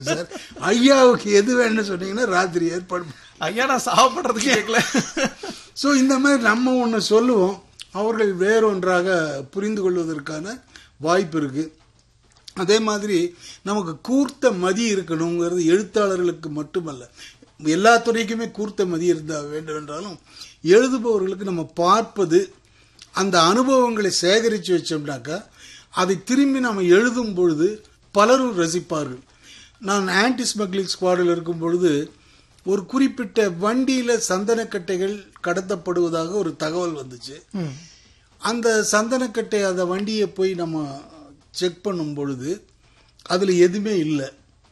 Sir ஐயாவுக்கு எது வேணும்னு சொன்னீங்கன்னா ராத்திரி ஏற்பாடு ஐயா நான் சாப்பிடுறதுக்கு கேட்கல ஸோ இந்த மாதிரி நம்ம ஒன்று சொல்லுவோம் அவர்கள் வேறொன்றாக புரிந்து கொள்வதற்கான வாய்ப்பு இருக்கு அதே மாதிரி நமக்கு கூர்த்த மதி இருக்கணுங்கிறது எழுத்தாளர்களுக்கு மட்டுமல்ல எல்லா துறைக்குமே கூர்த்த மதி இருந்தால் வேண்டும் என்றாலும் எழுதுபவர்களுக்கு நம்ம பார்ப்பது அந்த அனுபவங்களை சேகரித்து வச்சோம்னாக்கா அதை திரும்பி நம்ம எழுதும் பொழுது பலரும் ரசிப்பார்கள் நான் ஆன்டி ஸ்மக்லிங் ஸ்குவாடில் இருக்கும் பொழுது ஒரு குறிப்பிட்ட வண்டியில சந்தனக்கட்டைகள் கடத்தப்படுவதாக ஒரு தகவல் வந்துச்சு ம். அந்த சந்தனக்கட்டை அந்த வண்டியை போய் நம்ம செக் பண்ணும் பொழுது அதில் எதுவுமே இல்லை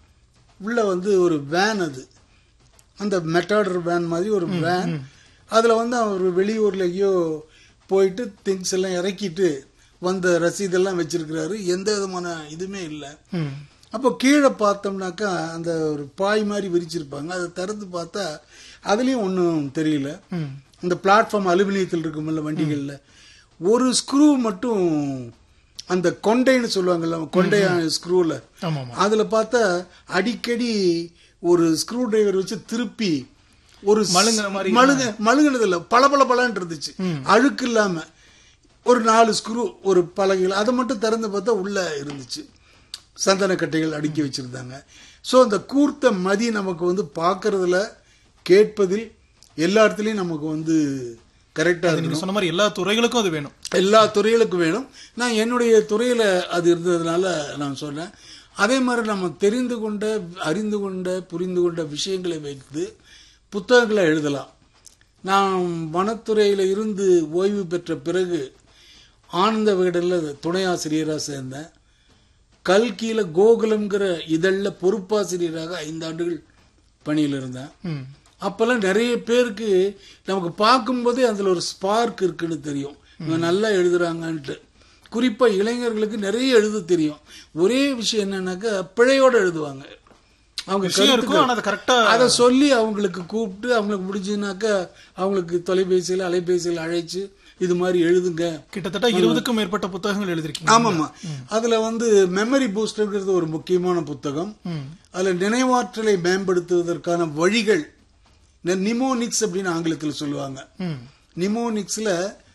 உள்ள வந்து ஒரு வேன் அது அந்த மெட்டாடர் வேன் மாதிரி ஒரு வேன் அதில் வந்து அவர் வெளியூர்ல எங்கேயோ போயிட்டு திங்ஸ் எல்லாம் இறக்கிட்டு வந்த ரசீதெல்லாம் வச்சிருக்கிறாரு எந்த விதமான இதுவுமே இல்லை ம். அப்போ கீழே பார்த்தோம்னாக்கா அந்த ஒரு பாய் மாதிரி விரிச்சிருப்பாங்க அதை திறந்து பார்த்தா அதுலேயும் ஒன்றும் தெரியல ம். இந்த பிளாட்ஃபார்ம் அலுமினியத்தில் இருக்கும்ல வண்டிகளில் ஒரு ஸ்க்ரூ மட்டும் அந்த கொண்டைன்னு சொல்லுவாங்கல்ல கொண்டையான ஸ்க்ரூவில் ஆமா ஆமா அதில் பார்த்தா அடிக்கடி ஒரு ஸ்க்ரூ டிரைவர் வச்சு திருப்பி ஒரு ஸ்- மழுங்குற மாதிரி மழுங்க மழுங்கினது இல்லை பல பல பலன்னு இருந்துச்சு அழுக்கு இல்லாம ஒரு நாலு ஸ்க்ரூ ஒரு பலகைகள் அதை மட்டும் திறந்து பார்த்தா உள்ள இருந்துச்சு சந்தனக்கட்டைகள் அடுக்கி வச்சிருந்தாங்க ஸோ அந்த கூர்த்த மதி நமக்கு வந்து பார்க்கறதுல கேட்பதில் எல்லா இடத்துலையும் நமக்கு வந்து கரெக்டாக அது நீங்க சொன்ன மாதிரி எல்லா துறைகளுக்கும் அது வேணும் எல்லா துறைகளுக்கும் வேணும் நான் என்னுடைய துறையில் அது இருந்ததுனால நான் சொன்னேன் அதே மாதிரி நம்ம தெரிந்து கொண்ட அறிந்து கொண்ட புரிந்து கொண்ட விஷயங்களை வைத்து புத்தகங்களை எழுதலாம் நான் வனத்துறையில் இருந்து ஓய்வு பெற்ற பிறகு ஆனந்த விகடனில் துணை ஆசிரியராக சேர்ந்தேன் கல்கியில் கோகுலம்ங்கிற இதழில் பொறுப்பாசிரியராக ஐந்து ஆண்டுகள் பணியில் இருந்தேன் ம். அப்பெல்லாம் நிறைய பேருக்கு நமக்கு பார்க்கும்போதே அதில் ஒரு ஸ்பார்க் இருக்குன்னு தெரியும் இவங்க நல்லா எழுதுறாங்கன்ட்டு குறிப்பா இளைஞர்களுக்கு நிறைய எழுத தெரியும் ஒரே விஷயம் என்னன்னாக்கா பிழையோட எழுதுவாங்க அவங்க விஷயம் இருக்கும் ஆனா அது கரெக்டா அதை சொல்லி அவங்களுக்கு கூப்பிட்டு அவங்களுக்கு முடிஞ்சுனாக்கா அவங்களுக்கு தொலைபேசியில் அலைபேசியில் அழைச்சு இது மாதிரி எழுதுங்க கிட்டத்தட்ட இருபதுக்கும் மேற்பட்ட புத்தகங்கள் எழுதிருக்கீங்க ஆமாமா அதுல வந்து மெமரி பூஸ்டர்ங்கிறது ஒரு முக்கியமான புத்தகம் ம். அதுல நினைவாற்றலை மேம்படுத்துவதற்கான வழிகள் ந- நிமோனிக்ஸ் அப்படின்னு ஆங்கிலத்தில் சொல்லுவாங்க ம். நிமோனிக்ஸ்ல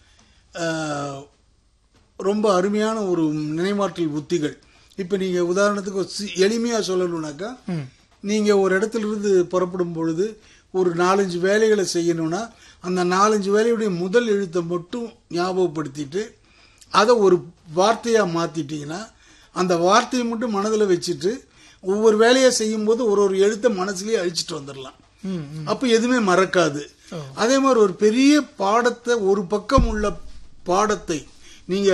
ஆஹ், ரொம்ப அருமையான ஒரு நினைவாற்றல் உத்திகள் இப்ப நீங்க உதாரணத்துக்கு ஒரு சி- எளிமையா சொல்லணும்னாக்கா ம். நீங்க ஒரு இடத்துல இருந்து புறப்படும் பொழுது ஒரு நாலஞ்சு வேலைகளை செய்யணும்னா அந்த நாலஞ்சு வேலையுடைய முதல் எழுத்தை மட்டும் ஞாபகப்படுத்திட்டு அதை ஒரு வார்த்தையா மாத்திட்டீங்கன்னா அந்த வார்த்தையை மட்டும் மனதில் வச்சுட்டு ஒவ்வொரு வேலையை செய்யும்போது ஒரு ஒரு எழுத்தை மனசுலயே அழிச்சிட்டு வந்துடலாம் ம். ம். அப்ப எதுவுமே மறக்காது ஓ. அதே மாதிரி ஒரு பெரிய பாடத்தை ஒரு பக்கம் உள்ள பாடத்தை நீங்க